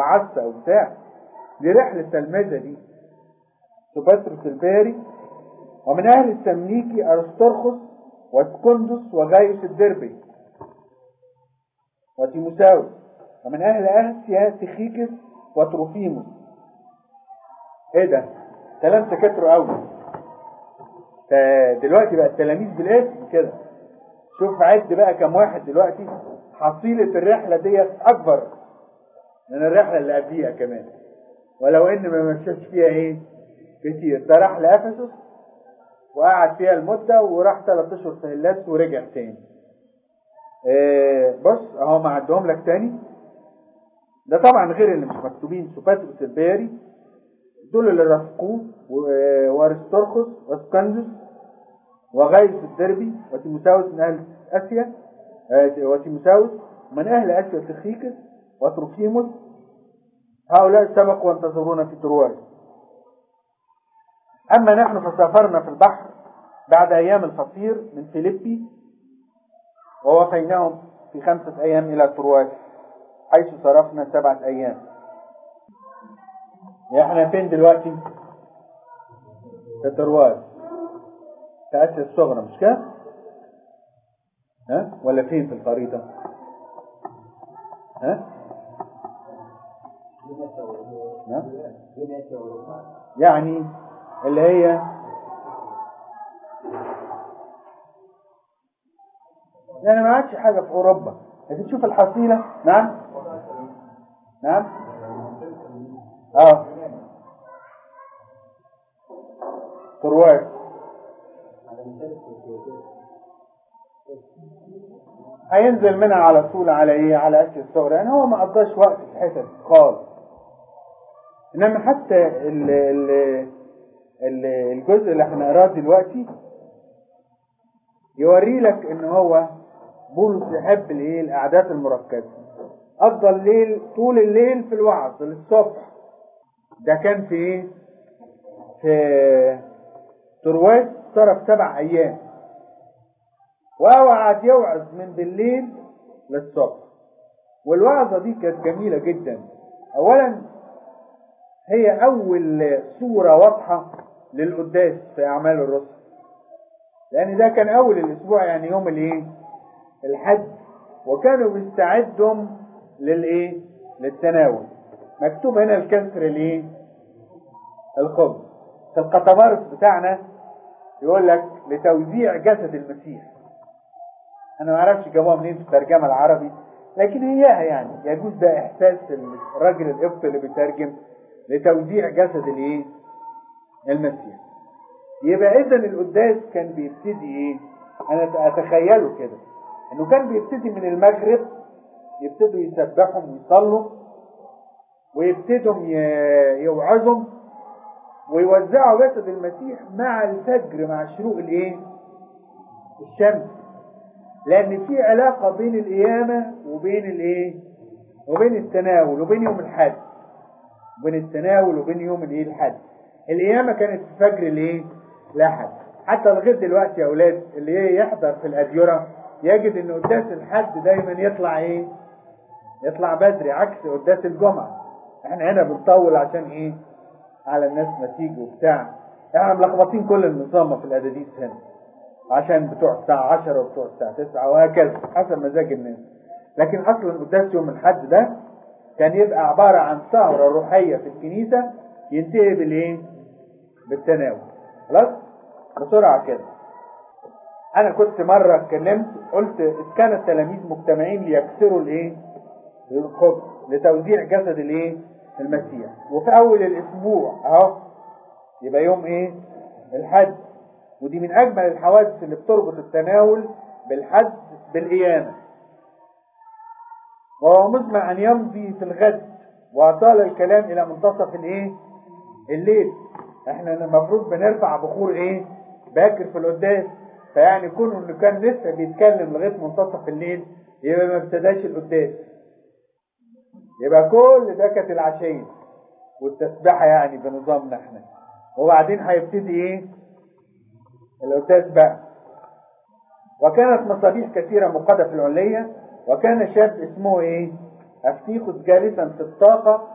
عسى او بتاع دي رحلة تلمذة دي سوباتروس الباري ومن اهل السمنيكي ارسطرخس واسكندس وغايوس الدربي وتيموساوس ومن اهل اسيا تخيكس وتروفيموس ايه ده كلام تكتروا قوي دلوقتي بقى التلاميذ بالاسم كده شوف عد بقى كم واحد دلوقتي حصيلة الرحلة ديت أكبر من الرحلة اللي قبليها كمان ولو إن ما مشاش فيها إيه كتير ده راح لأفسس وقعد فيها المدة وراح ثلاث أشهر في هلاس ورجع تاني إيه بص أهو ما عدهم لك تاني ده طبعا غير اللي مش مكتوبين سوباتروس الباري دول اللي رافقوه وارسترخس واسكندس وغايس الدربي وتيموساوس من اهل اسيا وتيموساوس من اهل اسيا تخيكس وتروفيموس هؤلاء سبقوا وانتظرونا في ترواز اما نحن فسافرنا في البحر بعد ايام الفصير من فيليبي ووفيناهم في خمسة ايام الى ترواز حيث صرفنا سبعة ايام احنا فين دلوقتي في ترواز في اسيا الصغرى مش كده ها ولا فين في الخريطة ها نعم يعني اللي هي يعني ما عادش حاجة في أوروبا لكن تشوف الحصيلة نعم نعم اه ترواز هينزل منها على طول على ايه على اسيا الصغرى يعني هو ما قضاش وقت في حتت خالص انما حتى ال ال ال الجزء اللي هنقراه دلوقتي يوري لك ان هو بولس يحب الايه القعدات المركزه قضى الليل طول الليل في الوعظ للصبح ده كان في ايه في ترواز صرف سبع ايام وقعد يوعظ من بالليل للصبح والوعظة دي كانت جميلة جدا اولا هي اول صورة واضحة للقداس في اعمال الرسل لان ده كان اول الاسبوع يعني يوم الايه الحد وكانوا بيستعدوا للايه للتناول مكتوب هنا الكسر الايه الخبز في القطمارس بتاعنا يقول لك لتوزيع جسد المسيح انا ما اعرفش جابوها منين في الترجمه العربي لكن هياها يعني يجوز ده احساس الراجل القبط اللي بيترجم لتوزيع جسد الايه المسيح يبقى اذا القداس كان بيبتدي ايه انا اتخيله كده انه كان بيبتدي من المغرب يبتدوا يسبحوا ويصلوا ويبتدوا يوعظوا ويوزعوا جسد المسيح مع الفجر مع شروق الايه الشمس لان في علاقة بين القيامة وبين الايه وبين التناول وبين يوم الحد بين التناول وبين يوم الايه الحد القيامة كانت في فجر الايه الاحد حتى لغايه دلوقتي يا اولاد اللي يحضر في الاديره يجد ان قداس الحد دايما يطلع ايه يطلع بدري عكس قداس الجمعه احنا هنا بنطول عشان ايه على الناس ما تيجي وبتاع احنا ملخبطين كل النظام في الاداديس هنا عشان بتوع الساعة 10 وبتوع الساعة 9 وهكذا حسب مزاج الناس لكن اصلا قداس يوم الحد ده كان يبقى عبارة عن سهرة روحية في الكنيسة ينتهي بالايه بالتناول خلاص بسرعة كده انا كنت مرة اتكلمت قلت اذ كان التلاميذ مجتمعين ليكسروا الايه الخبز لتوزيع جسد الايه المسيح وفي اول الاسبوع اهو يبقى يوم ايه الحد ودي من اجمل الحوادث اللي بتربط التناول بالحد بالقيامة وهو مزمع ان يمضي في الغد واطال الكلام الى منتصف الايه الليل احنا المفروض بنرفع بخور ايه باكر في القداس فيعني كونه انه كان لسه بيتكلم لغايه منتصف الليل يبقى ما ابتداش القداس يبقى كل ده كانت العشيه والتسبيحه يعني بنظامنا احنا وبعدين هيبتدي ايه القداس بقى وكانت مصابيح كثيرة مقادة في العلية وكان شاب اسمه ايه افتيخوس جالسا في الطاقة